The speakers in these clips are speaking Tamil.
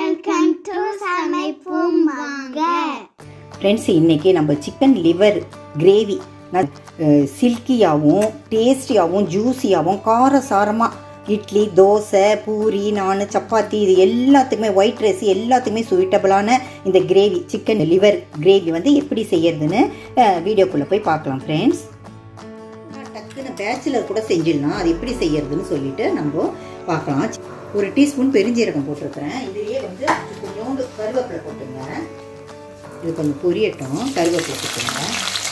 வெல்கம் டு சமைப்போம் வாங்க ஃப்ரெண்ட்ஸ் இன்றைக்கி நம்ம சிக்கன் லிவர் கிரேவி சில்கியாகவும் டேஸ்டியாகவும் ஜூஸியாகவும் காரசாரமாக இட்லி தோசை பூரி நான் சப்பாத்தி இது எல்லாத்துக்குமே ஒயிட் ரைஸ் எல்லாத்துக்குமே சூட்டபிளான இந்த கிரேவி சிக்கன் லிவர் கிரேவி வந்து எப்படி செய்யறதுன்னு வீடியோக்குள்ளே போய் பார்க்கலாம் ஃப்ரெண்ட்ஸ் டக்குன்னு பேச்சுலர் கூட செஞ்சிடலாம் அது எப்படி செய்யறதுன்னு சொல்லிட்டு நம்ம பார்க்கலாம் ஒரு டீஸ்பூன் பெருஞ்சீரகம் போட்டிருக்கிறேன் இதுலேயே வந்து கொஞ்சோண்டு கருவேப்பிலை போட்டுங்க இது கொஞ்சம் பொரியட்டும் கருவேப்பிலை போட்டுங்க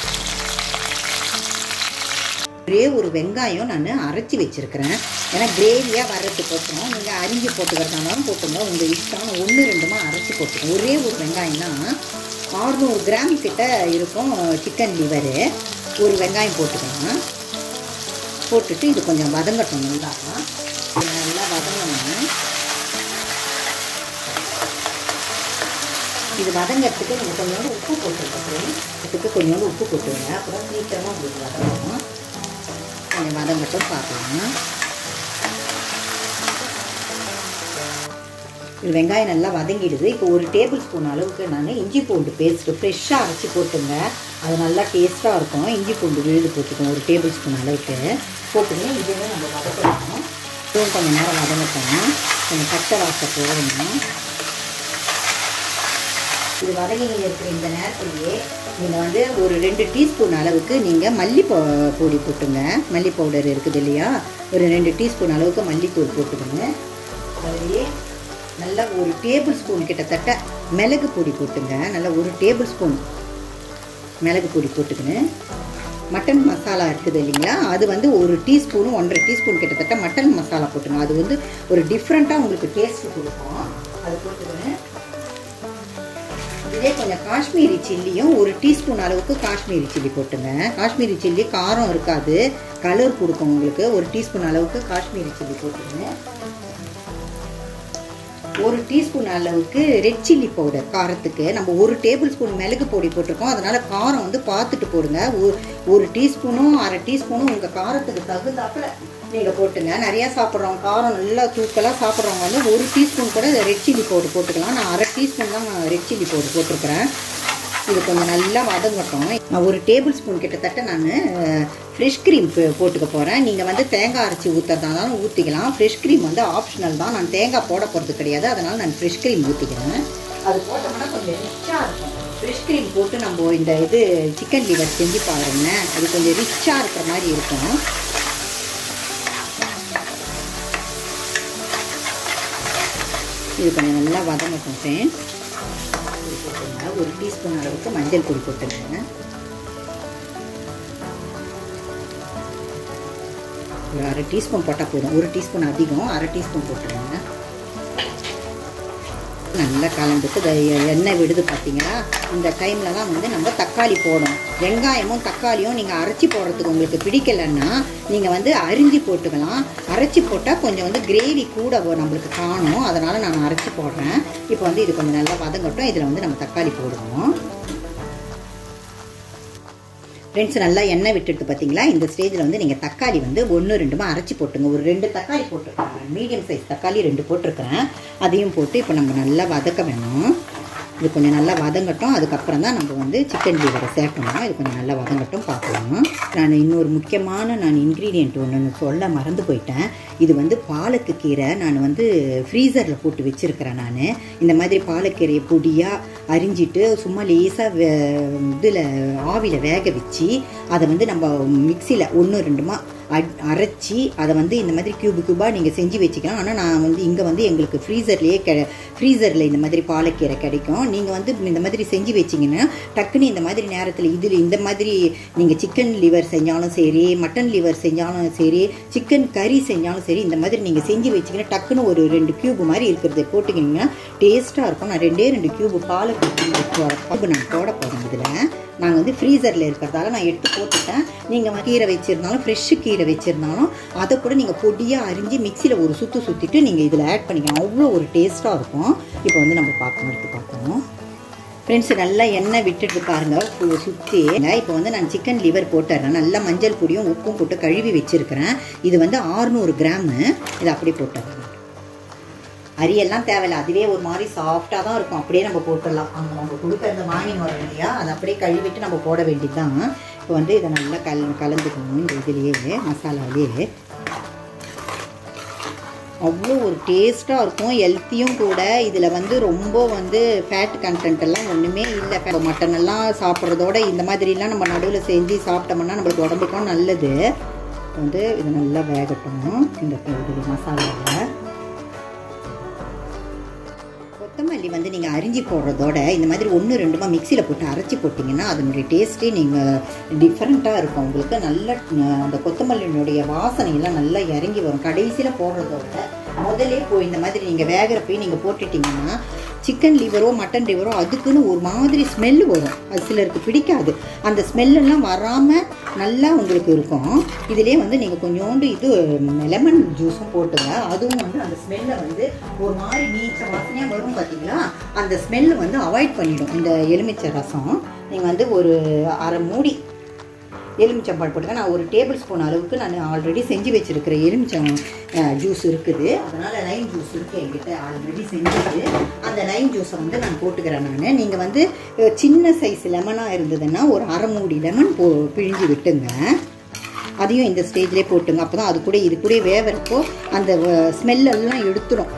ஒரே ஒரு வெங்காயம் நான் அரைச்சி வச்சுருக்கிறேன் ஏன்னா கிரேவியாக வர்றதுக்கோசரம் நீங்கள் அரிஞ்சு போட்டுக்கிறதாலும் போட்டுங்க உங்கள் இஷ்டம் ஒன்று ரெண்டுமா அரைச்சி போட்டுக்கோங்க ஒரே ஒரு வெங்காயம் தான் ஆறுநூறு கிராம் கிட்ட இருக்கும் சிக்கன் லிவரு ஒரு வெங்காயம் போட்டுக்கலாம் போட்டுட்டு இது கொஞ்சம் வதங்கட்டும் நல்லா இது நல்லா வதங்கணும் இது வதங்கிறதுக்கு நீங்கள் கொஞ்சோண்டு உப்பு போட்டுருக்கோம் இதுக்கு கொஞ்சோண்டு உப்பு போட்டுருங்க அப்புறம் சீக்கிரமாக உங்களுக்கு வதங்கணும் கொஞ்சம் வதங்கட்டும் பார்க்கலாம் இது வெங்காயம் நல்லா வதங்கிடுது இப்போ ஒரு டேபிள் ஸ்பூன் அளவுக்கு நான் இஞ்சி பூண்டு பேஸ்ட்டு ஃப்ரெஷ்ஷாக அரைச்சி போட்டுங்க அது நல்லா டேஸ்ட்டாக இருக்கும் இஞ்சி பூண்டு விழுது போட்டுக்கோங்க ஒரு டேபிள் ஸ்பூன் அளவுக்கு போட்டுங்க இதுவே நம்ம வதக்கணும் இதுவும் கொஞ்சம் நேரம் வதங்கட்டும் கொஞ்சம் பச்சை வாசை போடணும் இது வதங்கிங்க இருக்கிற இந்த நேரத்துலேயே நீங்கள் வந்து ஒரு ரெண்டு டீஸ்பூன் அளவுக்கு நீங்கள் மல்லி பொ பொடி போட்டுங்க மல்லி பவுடர் இருக்குது இல்லையா ஒரு ரெண்டு டீஸ்பூன் அளவுக்கு மல்லித்தூள் போட்டுக்கோங்க அதுலேயே நல்லா ஒரு டேபிள் ஸ்பூன் கிட்டத்தட்ட மிளகு பொடி போட்டுங்க நல்லா ஒரு டேபிள் ஸ்பூன் மிளகு பொடி போட்டுக்கின்னு மட்டன் மசாலா இருக்குது இல்லைங்களா அது வந்து ஒரு டீஸ்பூனும் ஒன்றரை டீஸ்பூன் கிட்டத்தட்ட மட்டன் மசாலா போட்டுங்க அது வந்து ஒரு டிஃப்ரெண்ட்டாக உங்களுக்கு டேஸ்ட் கொடுக்கும் அது போட்டுக்கின்னு இதே கொஞ்சம் காஷ்மீரி சில்லியும் ஒரு டீஸ்பூன் அளவுக்கு காஷ்மீரி சில்லி போட்டுங்க காஷ்மீரி சில்லி காரம் இருக்காது கலர் கொடுக்கும் உங்களுக்கு ஒரு டீஸ்பூன் அளவுக்கு காஷ்மீரி சில்லி போட்டுங்க ஒரு டீஸ்பூன் அளவுக்கு ரெட் சில்லி பவுடர் காரத்துக்கு நம்ம ஒரு டேபிள் ஸ்பூன் மிளகு பொடி போட்டிருக்கோம் அதனால காரம் வந்து பார்த்துட்டு போடுங்க ஒரு டீஸ்பூனும் அரை டீஸ்பூனும் உங்கள் காரத்துக்கு தகுந்தாப்புல நீங்கள் போட்டுங்க நிறையா சாப்பிட்றவங்க காரம் நல்லா தூக்கலாக சாப்பிட்றவங்க வந்து ஒரு டீஸ்பூன் கூட ரெட் சில்லி பவுடர் போட்டுக்கலாம் நான் அரை டீஸ்பூன் தான் ரெட் சில்லி பவுடர் போட்டிருக்கிறேன் இது கொஞ்சம் நல்லா வதங்கட்டும் நான் ஒரு டேபிள் ஸ்பூன் கிட்டத்தட்ட நான் ஃப்ரெஷ் க்ரீம் போட்டுக்க போகிறேன் நீங்கள் வந்து தேங்காய் அரைச்சி ஊற்றுறதாலும் ஊற்றிக்கலாம் ஃப்ரெஷ் க்ரீம் வந்து ஆப்ஷனல் தான் நான் தேங்காய் போட போகிறது கிடையாது அதனால் நான் ஃப்ரெஷ் க்ரீம் ஊற்றிக்கிறேன் அது போட்டோம்னா கொஞ்சம் ரிச்சாக இருக்கும் ஃப்ரெஷ் க்ரீம் போட்டு நம்ம இந்த இது சிக்கன் லிவர் செஞ்சு பாருங்க அது கொஞ்சம் ரிச்சாக இருக்கிற மாதிரி இருக்கும் இது கொஞ்சம் நல்லா வதங்கட்டும் ஃப்ரெண்ட்ஸ் ஒரு டீஸ்பூன் அளவுக்கு மஞ்சள் பொடி போட்டுருங்க ஒரு அரை டீஸ்பூன் போட்டால் போதும் ஒரு டீஸ்பூன் அதிகம் அரை டீஸ்பூன் போட்டுருங்க நல்லா கலந்துட்டு எண்ணெய் விடுது பார்த்தீங்களா இந்த டைமில் தான் வந்து நம்ம தக்காளி போடணும் வெங்காயமும் தக்காளியும் நீங்கள் அரைச்சி போடுறதுக்கு உங்களுக்கு பிடிக்கலைன்னா நீங்கள் வந்து அரிஞ்சு போட்டுக்கலாம் அரைச்சி போட்டால் கொஞ்சம் வந்து கிரேவி கூட நம்மளுக்கு காணும் அதனால் நான் அரைச்சி போடுறேன் இப்போ வந்து இது கொஞ்சம் நல்லா வதங்கட்டும் இதில் வந்து நம்ம தக்காளி போடுவோம் ஃப்ரெண்ட்ஸ் நல்லா எண்ணெய் விட்டுட்டு பார்த்தீங்களா இந்த ஸ்டேஜில் வந்து நீங்கள் தக்காளி வந்து ஒன்று ரெண்டுமா அரைச்சி போட்டுங்க ஒரு ரெண்டு தக்காளி போட்டிருக்கேன் மீடியம் சைஸ் தக்காளி ரெண்டு போட்டிருக்கிறேன் அதையும் போட்டு இப்போ நம்ம நல்லா வதக்க வேணும் இது கொஞ்சம் நல்லா வதங்கட்டும் அதுக்கப்புறம் தான் நம்ம வந்து சிக்கன் லிவரை சேர்க்கணும் இது கொஞ்சம் நல்லா வதங்கட்டும் பார்க்கலாம் நான் இன்னொரு முக்கியமான நான் இன்க்ரீடியண்ட் ஒன்று சொல்ல மறந்து போயிட்டேன் இது வந்து பாலக்கு கீரை நான் வந்து ஃப்ரீசரில் போட்டு வச்சுருக்கிறேன் நான் இந்த மாதிரி பாலக்கீரையை பொடியாக அரிஞ்சிட்டு சும்மா லேசாக இதில் ஆவியில் வேக வச்சு அதை வந்து நம்ம மிக்சியில் ஒன்று ரெண்டுமா அரைச்சி அதை வந்து இந்த மாதிரி கியூபு கியூபாக நீங்கள் செஞ்சு வச்சுக்கலாம் ஆனால் நான் வந்து இங்கே வந்து எங்களுக்கு ஃப்ரீசர்லேயே கெ ஃப்ரீசரில் இந்த மாதிரி பாலக்கீரை கிடைக்கும் நீங்கள் வந்து இந்த மாதிரி செஞ்சு வச்சிங்கன்னா டக்குன்னு இந்த மாதிரி நேரத்தில் இதில் இந்த மாதிரி நீங்கள் சிக்கன் லிவர் செஞ்சாலும் சரி மட்டன் லிவர் செஞ்சாலும் சரி சிக்கன் கறி செஞ்சாலும் சரி இந்த மாதிரி நீங்கள் செஞ்சு வச்சிங்கன்னா டக்குன்னு ஒரு ரெண்டு கியூப் மாதிரி இருக்கிறத போட்டுக்கிங்கன்னா டேஸ்ட்டாக இருக்கும் நான் ரெண்டே ரெண்டு கியூபு பாலக்கு நான் போட போகிறேன் இதில் நாங்கள் வந்து ஃப்ரீசரில் இருக்கிறதால நான் எடுத்து போட்டுட்டேன் நீங்கள் கீரை வச்சுருந்தாலும் ஃப்ரெஷ்ஷு கீரை வச்சுருந்தாலும் அதை கூட நீங்கள் பொடியாக அரிஞ்சு மிக்சியில் ஒரு சுற்று சுற்றிட்டு நீங்கள் இதில் ஆட் பண்ணிக்கலாம் அவ்வளோ ஒரு டேஸ்ட்டாக இருக்கும் இப்போ வந்து நம்ம பார்க்கணும் எடுத்து பார்க்கணும் ஃப்ரெண்ட்ஸ் நல்லா எண்ணெய் விட்டுட்டு பாருங்கள் சுற்றி இப்போ வந்து நான் சிக்கன் லிவர் போட்டுறேன் நல்லா மஞ்சள் பொடியும் உப்பும் போட்டு கழுவி வச்சுருக்கிறேன் இது வந்து ஆறுநூறு கிராமு இதை அப்படியே போட்டுறேன் அரியெல்லாம் தேவையில்ல அதுவே ஒரு மாதிரி சாஃப்டாக தான் இருக்கும் அப்படியே நம்ம போட்டுடலாம் அவங்க அவங்க கொடுக்கறத வாங்கின்னு வரோம் இல்லையா அதை அப்படியே கழுவிட்டு நம்ம போட வேண்டியது தான் இப்போ வந்து இதை நல்லா கல் கலந்துக்கணும் இந்த இதுலேயே மசாலாலேயே அவ்வளோ ஒரு டேஸ்ட்டாக இருக்கும் ஹெல்த்தியும் கூட இதில் வந்து ரொம்ப வந்து ஃபேட் கண்டென்ட் எல்லாம் ஒன்றுமே இல்லை இப்போ மட்டன் எல்லாம் சாப்பிட்றதோட இந்த மாதிரிலாம் நம்ம நடுவில் செஞ்சு சாப்பிட்டோம்னா நம்மளுக்கு உடம்புக்கும் நல்லது வந்து இது நல்லா வேகட்டும் இந்த இது மசாலாவில் கொத்தமல்லி வந்து நீங்கள் அரிஞ்சு போடுறதோட இந்த மாதிரி ஒன்று ரெண்டுமா மிக்சியில் போட்டு அரைச்சி போட்டிங்கன்னா அதனுடைய டேஸ்ட்டே நீங்கள் டிஃப்ரெண்ட்டாக இருக்கும் உங்களுக்கு நல்ல அஹ், அந்த கொத்தமல்லியினுடைய வாசனையெல்லாம் நல்லா இறங்கி வரும் கடைசியில் போடுறதோட முதல்லே போய் இந்த மாதிரி நீங்கள் வேகிறப்பையும் நீங்கள் போட்டுட்டிங்கன்னா சிக்கன் லிவரோ மட்டன் லிவரோ அதுக்குன்னு ஒரு மாதிரி ஸ்மெல் வரும் அது சிலருக்கு பிடிக்காது அந்த ஸ்மெல்லெல்லாம் வராமல் நல்லா உங்களுக்கு இருக்கும் இதிலே வந்து நீங்கள் கொஞ்சோண்டு இது லெமன் ஜூஸும் போட்டுங்க அதுவும் வந்து அந்த ஸ்மெல்லை வந்து ஒரு மாதிரி நீச்ச வாசனையாக வரும் பார்த்தீங்களா அந்த ஸ்மெல் வந்து அவாய்ட் பண்ணிடும் இந்த எலுமிச்சை ரசம் நீங்கள் வந்து ஒரு அரை மூடி எலுமிச்சம்பழம் போட்டுங்க நான் ஒரு டேபிள் ஸ்பூன் அளவுக்கு நான் ஆல்ரெடி செஞ்சு வச்சுருக்கிற எலுமிச்சம் ஜூஸ் இருக்குது அதனால் லைம் ஜூஸ் இருக்குது என்கிட்ட ஆல்ரெடி செஞ்சது அந்த லைம் ஜூஸை வந்து நான் போட்டுக்கிறேன் நான் நீங்கள் வந்து அஹ், சின்ன சைஸ் லெமனாக இருந்ததுன்னா ஒரு அரை மூடி லெமன் போ பிழிஞ்சு விட்டுங்க அதையும் இந்த ஸ்டேஜ்லேயே போட்டுங்க அப்போ தான் அது கூட இது கூட வேவறப்போ அந்த ஸ்மெல்லெல்லாம் எடுத்துரும்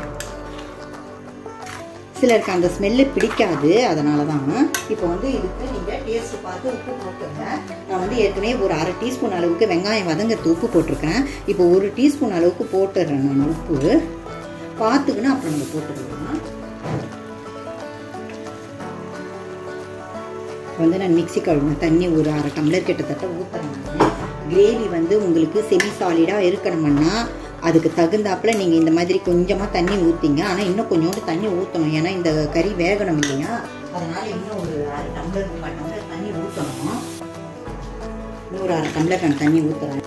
சிலருக்கு அந்த ஸ்மெல்லு பிடிக்காது அதனால தான் இப்போ வந்து இதுக்கு நீங்கள் டேஸ்ட் பார்த்து உப்பு போட்டுங்க நான் வந்து ஏற்கனவே ஒரு அரை டீஸ்பூன் அளவுக்கு வெங்காயம் வதங்கிறது உப்பு போட்டிருக்கேன் இப்போ ஒரு டீஸ்பூன் அளவுக்கு போட்டுடுறேன் நான் உப்பு பார்த்துக்கினா அப்புறம் நம்ம போட்டுக்கலாம் இப்போ வந்து நான் மிக்ஸி கழுவின தண்ணி ஒரு அரை டம்ளர் கிட்டத்தட்ட ஊற்றுறேன் நான் கிரேவி வந்து உங்களுக்கு செமி சாலிடாக இருக்கணும்னா அதுக்கு தகுந்தாப்புல நீங்கள் இந்த மாதிரி கொஞ்சமாக தண்ணி ஊற்றிங்க ஆனால் இன்னும் கொஞ்சோண்டு தண்ணி ஊற்றணும் ஏன்னா இந்த கறி வேகணும் இல்லையா அதனால் இன்னும் ஒரு அரை டம்ளர் முக்கால் டம்ளர் தண்ணி ஊற்றணும் இன்னும் ஒரு அரை டம்ளர் நான் தண்ணி ஊற்றுறேன்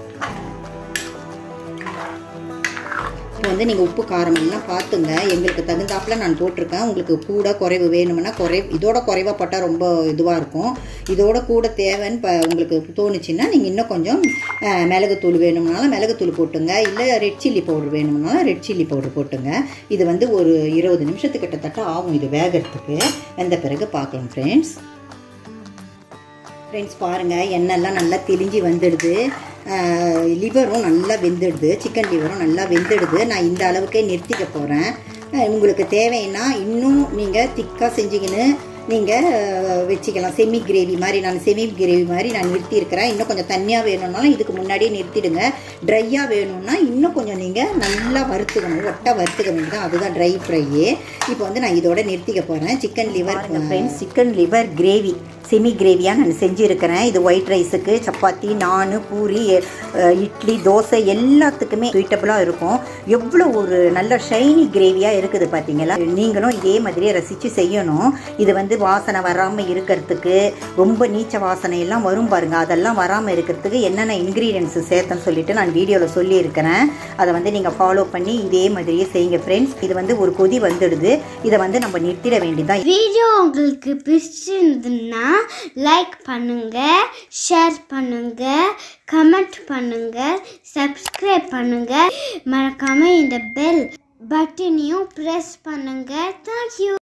இப்போ வந்து நீங்கள் உப்பு காரம் எல்லாம் பார்த்துங்க எங்களுக்கு தகுந்தாப்புல நான் போட்டிருக்கேன் உங்களுக்கு கூட குறைவு வேணும்னா குறை இதோட குறைவாக பட்டால் ரொம்ப இதுவாக இருக்கும் இதோட கூட தேவைன்னு இப்போ உங்களுக்கு தோணுச்சுன்னா நீங்கள் இன்னும் கொஞ்சம் அஹ், மிளகுத்தூள் வேணும்னாலும் மிளகுத்தூள் போட்டுங்க இல்லை ரெட் சில்லி பவுடர் வேணும்னாலும் ரெட் சில்லி பவுடர் போட்டுங்க இது வந்து ஒரு இருபது நிமிஷத்துக்கு கிட்டத்தட்ட ஆகும் இது வேகிறதுக்கு வெந்த பிறகு பார்க்கலாம் ஃப்ரெண்ட்ஸ் ஃப்ரெண்ட்ஸ் பாருங்கள் எண்ணெய்லாம் நல்லா தெளிஞ்சு வந்துடுது லிவரும் நல்லா வெந்துடுது சிக்கன் லிவரும் நல்லா வெந்துடுது நான் இந்த அளவுக்கே நிறுத்திக்க போகிறேன் உங்களுக்கு தேவைன்னா இன்னும் நீங்கள் திக்காக செஞ்சீங்கன்னு நீங்கள் வச்சுக்கலாம் செமி கிரேவி மாதிரி நான் செமி கிரேவி மாதிரி நான் நிறுத்தியிருக்கிறேன் இன்னும் கொஞ்சம் தண்ணியாக வேணும்னாலும் இதுக்கு முன்னாடியே நிறுத்திடுங்க ட்ரையாக வேணும்னா இன்னும் கொஞ்சம் நீங்கள் நல்லா வறுத்துக்கணும் ஒட்டை வறுத்துக்க வேண்டியது அதுதான் ட்ரை ஃப்ரையே இப்போ வந்து நான் இதோட நிறுத்திக்க போகிறேன் chicken liver friends chicken liver gravy semi கிரேவியாக நான் செஞ்சுருக்கிறேன் இது ஒயிட் ரைஸுக்கு சப்பாத்தி நான் பூரி அஹ், இட்லி தோசை எல்லாத்துக்குமே சூட்டபுளாக இருக்கும் எவ்வளோ ஒரு நல்ல ஷைனி கிரேவியாக இருக்குது பார்த்தீங்களா நீங்களும் இதே மாதிரியே ரசித்து செய்யணும் இது வந்து வாசனை வராமல் இருக்கிறதுக்கு ரொம்ப நீச்ச வாசனை எல்லாம் வரும் பாருங்க அதெல்லாம் வராமல் இருக்கிறதுக்கு என்னென்ன இன்க்ரீடியன்ஸ் சேர்த்தேன்னு சொல்லிட்டு நான் வீடியோவில் சொல்லியிருக்கிறேன் அதை வந்து நீங்கள் ஃபாலோ பண்ணி இதே மாதிரியே செய்யுங்க ஃப்ரெண்ட்ஸ் இது வந்து ஒரு கொதி வந்துடுது இதை வந்து நம்ம நிறுத்திட வேண்டியதான் வீடியோ உங்களுக்கு பிடிச்சிருந்ததுன்னா லைக் பண்ணுங்க ஷேர் பண்ணுங்க கமெண்ட் பண்ணுங்க சப்ஸ்கிரைப் பண்ணுங்க மறக்காம இந்த பெல் பட்டனையும் ப்ரெஸ் பண்ணுங்க தேங்க்யூ